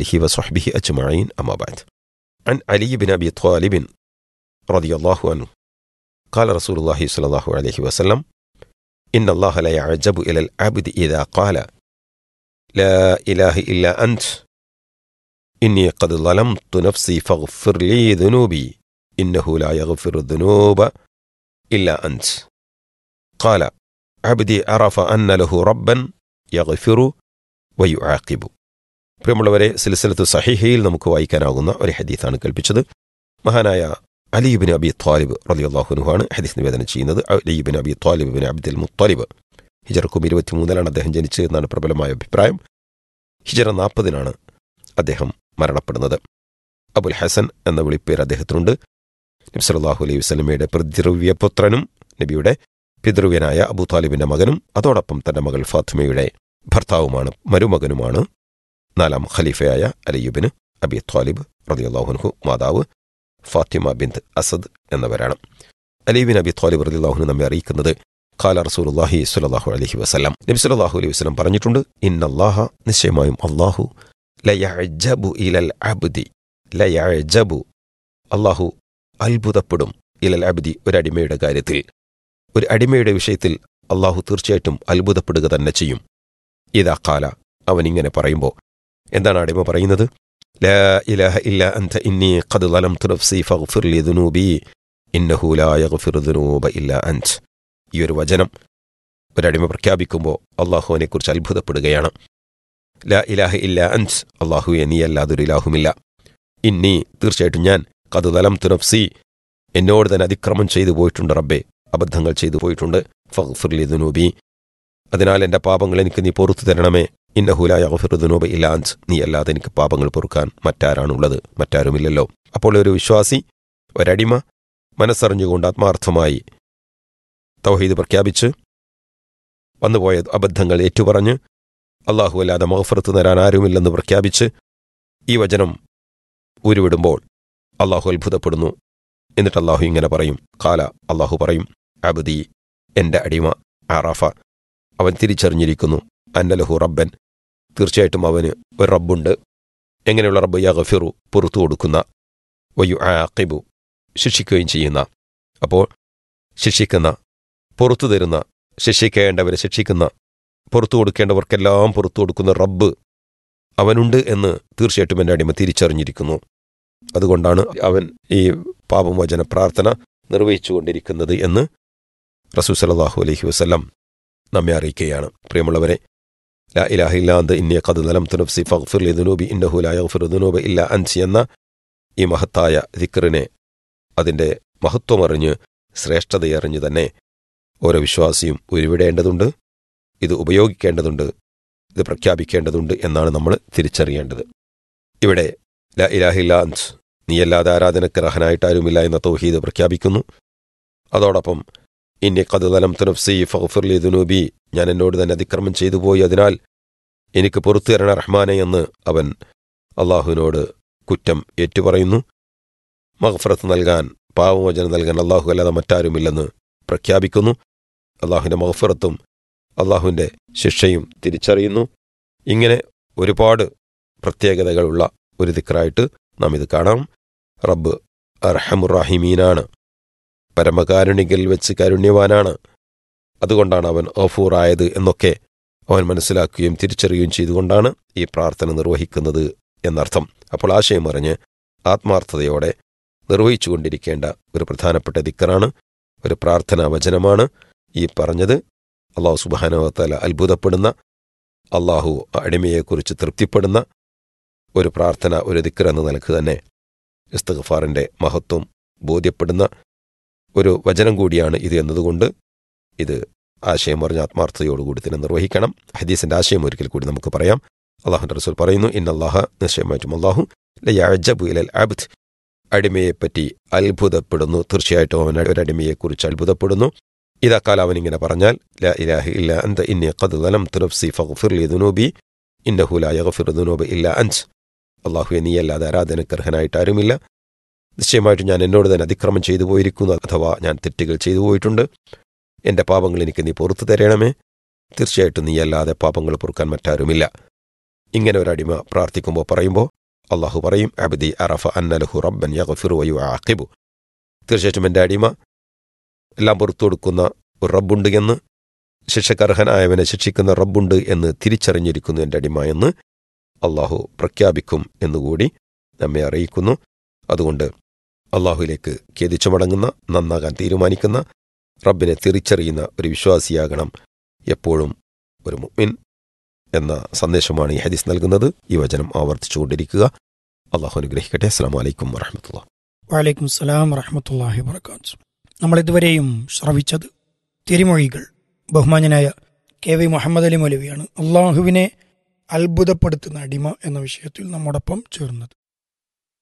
آله وصحبه أجمعين أما بعد عن علي بن أبي طالب رضي الله عنه قال رسول الله صلى الله عليه وسلم إن الله لا يعجب إلى العبد إذا قال لا إله إلا أنت إني قد ظلمت نفسي فاغفر لي ذنوبي إنه لا يغفر الذنوب إلا أنت قال عبدي عرف أن له ربا يغفر ويعاقب പ്രിയമുള്ളവരെ സിൽസിലത്ത് സഹിഹയിൽ നമുക്ക് വായിക്കാനാകുന്ന ഒരു ഹദീത്താണ് കൽപ്പിച്ചത് മഹാനായ അലീബിൻ അബി ത്വാലിബ് റലിയല്ലാഹുനുഹാണ് ഹദീസ് നിവേദനം ചെയ്യുന്നത് അലീബിൻ അബി ത്വാലിബിൻ അബ്ദുൽ മുത്താലിബ് ഹിജറക്കും ഇരുപത്തിമൂന്നിലാണ് അദ്ദേഹം ജനിച്ചത് എന്നാണ് പ്രബലമായ അഭിപ്രായം ഹിജറ നാൽപ്പതിനാണ് അദ്ദേഹം മരണപ്പെടുന്നത് അബുൽ ഹസൻ എന്ന വിളിപ്പേര് അദ്ദേഹത്തിനുണ്ട് നബി സല്ലല്ലാഹു അലൈഹി വസല്ലമയുടെ പ്രതിദ്രവ്യപുത്രനും നബിയുടെ പിതൃവ്യനായ അബൂ താലിബിന്റെ മകനും അതോടൊപ്പം തന്റെ മകൾ ഫാത്തിമയുടെ ഭർത്താവുമാണ് മരുമകനുമാണ് നാലാം ഖലീഫയായ അലയ്യുബിന് അബി ത്വാലിബ് റളിയല്ലാഹുൻഹു മാതാവ് ഫാത്തിമ ബിന്ത് അസദ് എന്നിവരാണ് അലീബിൻ അബി ത്വാലിബ് റളിയല്ലാഹുനു നമ്മെ അറിയിക്കുന്നത് ഖാല റസൂലുള്ളാഹി സ്വല്ലല്ലാഹു അലൈഹി വസല്ലം നബി സല്ലല്ലാഹു അലൈഹി വസല്ലം പറഞ്ഞിട്ടുണ്ട് ഇന്നല്ലാഹ നിശ്ചയമായും അല്ലാഹു ലയഅജബു ഇലൽ അബ്ദി ലയഅജബു അല്ലാഹു അത്ഭുതപ്പെടും ഇലൽ അബ്ദി ഒരു അടിമയുടെ കാര്യത്തിൽ ഒരു അടിമയുടെ വിഷയത്തിൽ അള്ളാഹു തീർച്ചയായിട്ടും അത്ഭുതപ്പെടുക തന്നെ ചെയ്യും ഇതാ കാല അവൻ ഇങ്ങനെ പറയുമ്പോൾ എന്താണ് അടിമ പറയുന്നത് ലാ ഇലാഹ ഇല്ല അൻത ഇന്നി ഖദ് ളലംതു നഫ്സി ഫഗ്ഫിർ ലി ദുനൂബി ഇന്നഹു ലാ യഗ്ഫിറു ദുനൂബ ഇല്ല അൻത് ഈ ഒരു വചനം ഒരടിമ പ്രഖ്യാപിക്കുമ്പോൾ അള്ളാഹുവിനെക്കുറിച്ച് അത്ഭുതപ്പെടുകയാണ് ലാ ഇലാഹ ഇല്ല അൻസ് അള്ളാഹുവെ നീ അല്ലാതൊരു ഇലാഹുമില്ല ഇന്നി തീർച്ചയായിട്ടും ഞാൻ കത് തലം തുനഫ്സി എന്നോട് തന്നെ അതിക്രമം ചെയ്തു പോയിട്ടുണ്ട് റബ്ബെ അബദ്ധങ്ങൾ ചെയ്തു പോയിട്ടുണ്ട് ഫഗ്ഫിർലി ദുനൂബി അതിനാൽ എൻ്റെ പാപങ്ങൾ എനിക്ക് നീ പൊറത്തു തരണമേ ഇന്നഹുലായ ദുനൂബ ഇല്ലാൻസ് നീ അല്ലാതെ എനിക്ക് പാപങ്ങൾ പൊറുക്കാൻ മറ്റാരാണുള്ളത് മറ്റാരുമില്ലല്ലോ അപ്പോൾ ഒരു വിശ്വാസി ഒരടിമ മനസ്സറിഞ്ഞുകൊണ്ട് ആത്മാർത്ഥമായി തൗഹീദ് പ്രഖ്യാപിച്ച് വന്നുപോയ അബദ്ധങ്ങൾ ഏറ്റുപറഞ്ഞ് അള്ളാഹു അല്ലാതെ മഹഫറത്ത് തരാൻ ആരുമില്ലെന്ന് പ്രഖ്യാപിച്ച് ഈ വചനം ഉരുവിടുമ്പോൾ അള്ളാഹു അത്ഭുതപ്പെടുന്നു എന്നിട്ട് അള്ളാഹു ഇങ്ങനെ പറയും കാല അള്ളാഹു പറയും അബദി എന്റെ അടിമ ആറാഫ അവൻ തിരിച്ചറിഞ്ഞിരിക്കുന്നു അന്നലഹു റബ്ബൻ തീർച്ചയായിട്ടും അവന് ഒരു റബ്ബുണ്ട് എങ്ങനെയുള്ള റബ്ബ് യഗഫിറു പുറത്തു കൊടുക്കുന്ന വയു ആക്കിബു ശിക്ഷിക്കുകയും ചെയ്യുന്ന അപ്പോൾ ശിക്ഷിക്കുന്ന പുറത്തു തരുന്ന ശിക്ഷിക്കേണ്ടവരെ ശിക്ഷിക്കുന്ന പുറത്തു കൊടുക്കേണ്ടവർക്കെല്ലാം പുറത്തു കൊടുക്കുന്ന റബ്ബ് അവനുണ്ട് എന്ന് തീർച്ചയായിട്ടും എൻ്റെ അടിമ തിരിച്ചറിഞ്ഞിരിക്കുന്നു അതുകൊണ്ടാണ് അവൻ ഈ പാപമോചന പ്രാർത്ഥന നിർവഹിച്ചുകൊണ്ടിരിക്കുന്നത് എന്ന് റസൂ സലാഹു അലൈഹി വസ്ല്ലാം നമ്മെ അറിയിക്കുകയാണ് പ്രിയമുള്ളവരെ ലാ ഇലാഹ ഇല്ലാന്ത് ഇന്നിയ കത് നലം തുനഫ്സി ഫഗ്ഫിർ ലി ദുനൂബി ഇന്നഹു ലാ യഗ്ഫിറു ദുനൂബ ഇല്ല അൻസി എന്ന ഈ മഹത്തായ ദിക്റിനെ അതിൻ്റെ മഹത്വമറിഞ്ഞ് ശ്രേഷ്ഠതയറിഞ്ഞ് തന്നെ ഓരോ വിശ്വാസിയും ഉരുവിടേണ്ടതുണ്ട് ഇത് ഉപയോഗിക്കേണ്ടതുണ്ട് ഇത് പ്രഖ്യാപിക്കേണ്ടതുണ്ട് എന്നാണ് നമ്മൾ തിരിച്ചറിയേണ്ടത് ഇവിടെ ല ഇലാഹില്ലാൻസ് നീയല്ലാതെ ആരാധനക്ക് റഹനായിട്ടാരുമില്ല എന്ന തൗഹീദ് പ്രഖ്യാപിക്കുന്നു അതോടൊപ്പം ഇന്നി കതുതലം തുനഫ്സി ഫഗ്ഫിർലി ദുനൂബി ഞാൻ എന്നോട് തന്നെ അതിക്രമം ചെയ്തു പോയി അതിനാൽ എനിക്ക് പുറത്തു തരണ റഹ്മാനെ എന്ന് അവൻ അള്ളാഹുവിനോട് കുറ്റം ഏറ്റുപറയുന്നു മഹഫറത്ത് നൽകാൻ പാവമോചനം നൽകാൻ അള്ളാഹു അല്ലാതെ മറ്റാരുമില്ലെന്ന് പ്രഖ്യാപിക്കുന്നു അള്ളാഹുവിൻ്റെ മഹഫറത്തും അള്ളാഹുവിൻ്റെ ശിക്ഷയും തിരിച്ചറിയുന്നു ഇങ്ങനെ ഒരുപാട് പ്രത്യേകതകളുള്ള ഒരു ദിക്റായിട്ട് നാം ഇത് കാണാം റബ്ബ് അർഹമുറാഹിമീനാണ് പരമകാരുണികൽ വെച്ച് കാരുണ്യവാനാണ് അതുകൊണ്ടാണ് അവൻ ഓഫൂറായത് എന്നൊക്കെ അവൻ മനസ്സിലാക്കുകയും തിരിച്ചറിയുകയും ചെയ്തുകൊണ്ടാണ് ഈ പ്രാർത്ഥന നിർവഹിക്കുന്നത് എന്നർത്ഥം അപ്പോൾ ആശയം അറിഞ്ഞ് ആത്മാർത്ഥതയോടെ നിർവഹിച്ചുകൊണ്ടിരിക്കേണ്ട ഒരു പ്രധാനപ്പെട്ട ദിക്കറാണ് ഒരു പ്രാർത്ഥനാ വചനമാണ് ഈ പറഞ്ഞത് അള്ളാഹു സുബാനവത്തല അത്ഭുതപ്പെടുന്ന അള്ളാഹു അടിമയെക്കുറിച്ച് തൃപ്തിപ്പെടുന്ന ഒരു പ്രാർത്ഥന ഒരു ദിക്കർ എന്ന നിലക്ക് തന്നെ ഇസ്തഗ്ഫാറിൻ്റെ മഹത്വം ബോധ്യപ്പെടുന്ന ഒരു വചനം കൂടിയാണ് ഇത് എന്നതുകൊണ്ട് ഇത് ആശയം പറഞ്ഞ ആത്മാർത്ഥതയോടുകൂടി തന്നെ നിർവഹിക്കണം ഹദീസിന്റെ ആശയം ഒരിക്കൽ കൂടി നമുക്ക് പറയാം അള്ളാഹുന്റെ റസൂൽ പറയുന്നു ഇൻ അള്ളാഹ നിശ്ചയമായിട്ടും അള്ളാഹു ലയഅജബു ഇലൽ അബ്ദ് അടിമയെപ്പറ്റി അത്ഭുതപ്പെടുന്നു തീർച്ചയായിട്ടും അവൻ ഒരടിമയെക്കുറിച്ച് അത്ഭുതപ്പെടുന്നു ഇതാക്കാൽ അവൻ ഇങ്ങനെ പറഞ്ഞാൽ ലാ ഇലാഹ ഇല്ല അന്ത ഇന്നി ഖദ് ളലംതു നഫ്സി ഫഗ്ഫിർ ലി ദുനൂബി ഇന്നഹു ലാ യഗ്ഫിറു ദുനൂബ ഇല്ല അൻസ് അള്ളാഹുവെ നീയല്ലാതെ ആരാധനക്ക് അർഹനായിട്ട് ആരുമില്ല നിശ്ചയമായിട്ടും ഞാൻ എന്നോട് തന്നെ അതിക്രമം ചെയ്തു പോയിരിക്കുന്നു അഥവാ ഞാൻ തെറ്റുകൾ ചെയ്തു പോയിട്ടുണ്ട് എൻ്റെ പാപങ്ങൾ എനിക്ക് നീ പുറത്തു തരണമേ തീർച്ചയായിട്ടും നീയല്ലാതെ പാപങ്ങൾ പൊറുക്കാൻ മറ്റാരുമില്ല ഇങ്ങനെ ഒരു അടിമ പ്രാർത്ഥിക്കുമ്പോൾ പറയുമ്പോൾ അള്ളാഹു പറയും അബ്ദി അറഫ അന്നലഹു റബ്ബൻ യഗ്ഫിറു വയു ആഖിബു തീർച്ചയായിട്ടും എൻ്റെ അടിമ എല്ലാം പുറത്തു കൊടുക്കുന്ന ഒരു റബ്ബുണ്ട് എന്ന് ശിക്ഷക്കർഹനായവനെ ശിക്ഷിക്കുന്ന റബ്ബുണ്ട് എന്ന് തിരിച്ചറിഞ്ഞിരിക്കുന്നു എൻ്റെ അടിമ എന്ന് അള്ളാഹു പ്രഖ്യാപിക്കും എന്നുകൂടി നമ്മെ അറിയിക്കുന്നു അതുകൊണ്ട് അള്ളാഹുവിലേക്ക് ഖേദിച്ചു മടങ്ങുന്ന നന്നാകാൻ തീരുമാനിക്കുന്ന റബ്ബിനെ തിരിച്ചറിയുന്ന ഒരു വിശ്വാസിയാകണം എപ്പോഴും ഒരു മുഅ്മിൻ എന്ന സന്ദേശമാണ് ഈ ഹദീസ് നൽകുന്നത് ഈ വചനം ആവർത്തിച്ചുകൊണ്ടിരിക്കുക അള്ളാഹു അനുഗ്രഹിക്കട്ടെ അസ്സാം വലൈക്കും വറഹമത്തുള്ള വലൈക്കും സ്സലാം വറഹമത്തല്ലാഹി വബർക്കാത്തു നമ്മൾ ഇതുവരെയും ശ്രവിച്ചത് തിരുമൊഴികൾ ബഹുമാന്യനായ കെ വി മുഹമ്മദ് അലി മൗലവിയാണ് അള്ളാഹുവിനെ അത്ഭുതപ്പെടുത്തുന്ന അടിമ എന്ന വിഷയത്തിൽ നമ്മോടൊപ്പം ചേർന്നത്